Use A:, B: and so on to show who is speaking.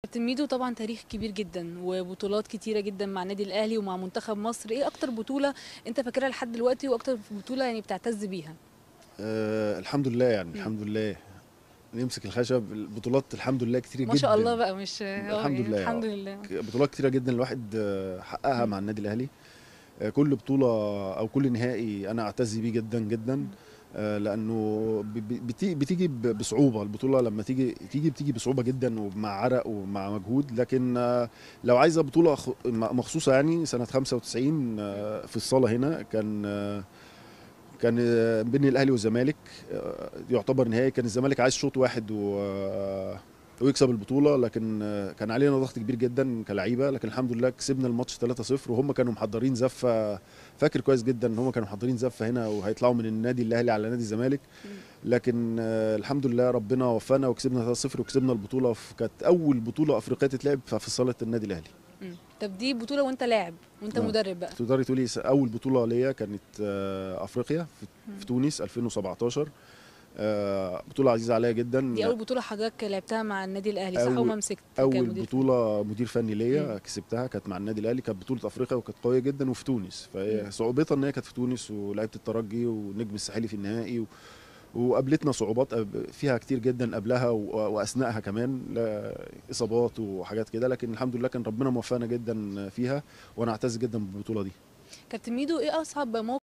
A: كابتن ميدو طبعا تاريخ كبير جدا وبطولات كتيره جدا مع النادي الاهلي ومع منتخب مصر ايه اكتر بطوله انت فاكرها لحد دلوقتي واكتر بطوله يعني بتعتز بيها
B: آه الحمد لله يعني الحمد لله نمسك الخشب البطولات الحمد لله كتير جدا
A: ما شاء الله بقى مش
B: الحمد لله
A: الحمد
B: آه.
A: لله
B: بطولات كتيره جدا الواحد آه، حققها مع النادي الاهلي آه، كل بطوله او كل نهائي انا اعتز بيه جدا جدا آه، لانه ب- ب- بتي- بتيجي ب- بصعوبه البطوله لما تيجي تيجي بتيجي بصعوبه جدا ومع عرق ومع مجهود لكن آه، لو عايزه بطوله خ- م- مخصوصه يعني سنه 95 آه، في الصاله هنا كان آه، كان آه، بين الاهلي والزمالك آه، يعتبر نهائي كان الزمالك عايز شوط واحد و آه، ويكسب البطوله لكن آه، كان علينا ضغط كبير جدا كلعيبه لكن الحمد لله كسبنا الماتش 3-0 وهم كانوا محضرين زفه فاكر كويس جدا ان هم كانوا محضرين زفه هنا وهيطلعوا من النادي الاهلي على نادي الزمالك لكن آه، الحمد لله ربنا وفانا وكسبنا 3-0 وكسبنا البطوله في- كانت اول بطوله افريقيه تتلعب في في صاله النادي الاهلي
A: مم. طب دي بطوله وانت لاعب وانت
B: آه.
A: مدرب بقى
B: تقدري تقولي س- اول بطوله ليا كانت آه، افريقيا في- في تونس 2017 آه، بطوله عزيزه عليا جدا
A: دي اول بطوله حضرتك لعبتها مع النادي الاهلي صح
B: أول-
A: وما مسكت
B: اول
A: كمدير
B: بطوله مدير فني
A: مم.
B: ليا كسبتها كانت مع النادي الاهلي كانت بطوله افريقيا وكانت قويه جدا وفي تونس فهي
A: مم.
B: صعوبتها ان هي كانت في تونس ولعبت الترجي والنجم الساحلي في النهائي و... وقابلتنا صعوبات أب- فيها كتير جدا قبلها و... واثناءها كمان لا اصابات وحاجات كده لكن الحمد لله كان ربنا موفقنا جدا فيها وانا اعتز جدا بالبطوله دي
A: كابتن ميدو ايه اصعب موقف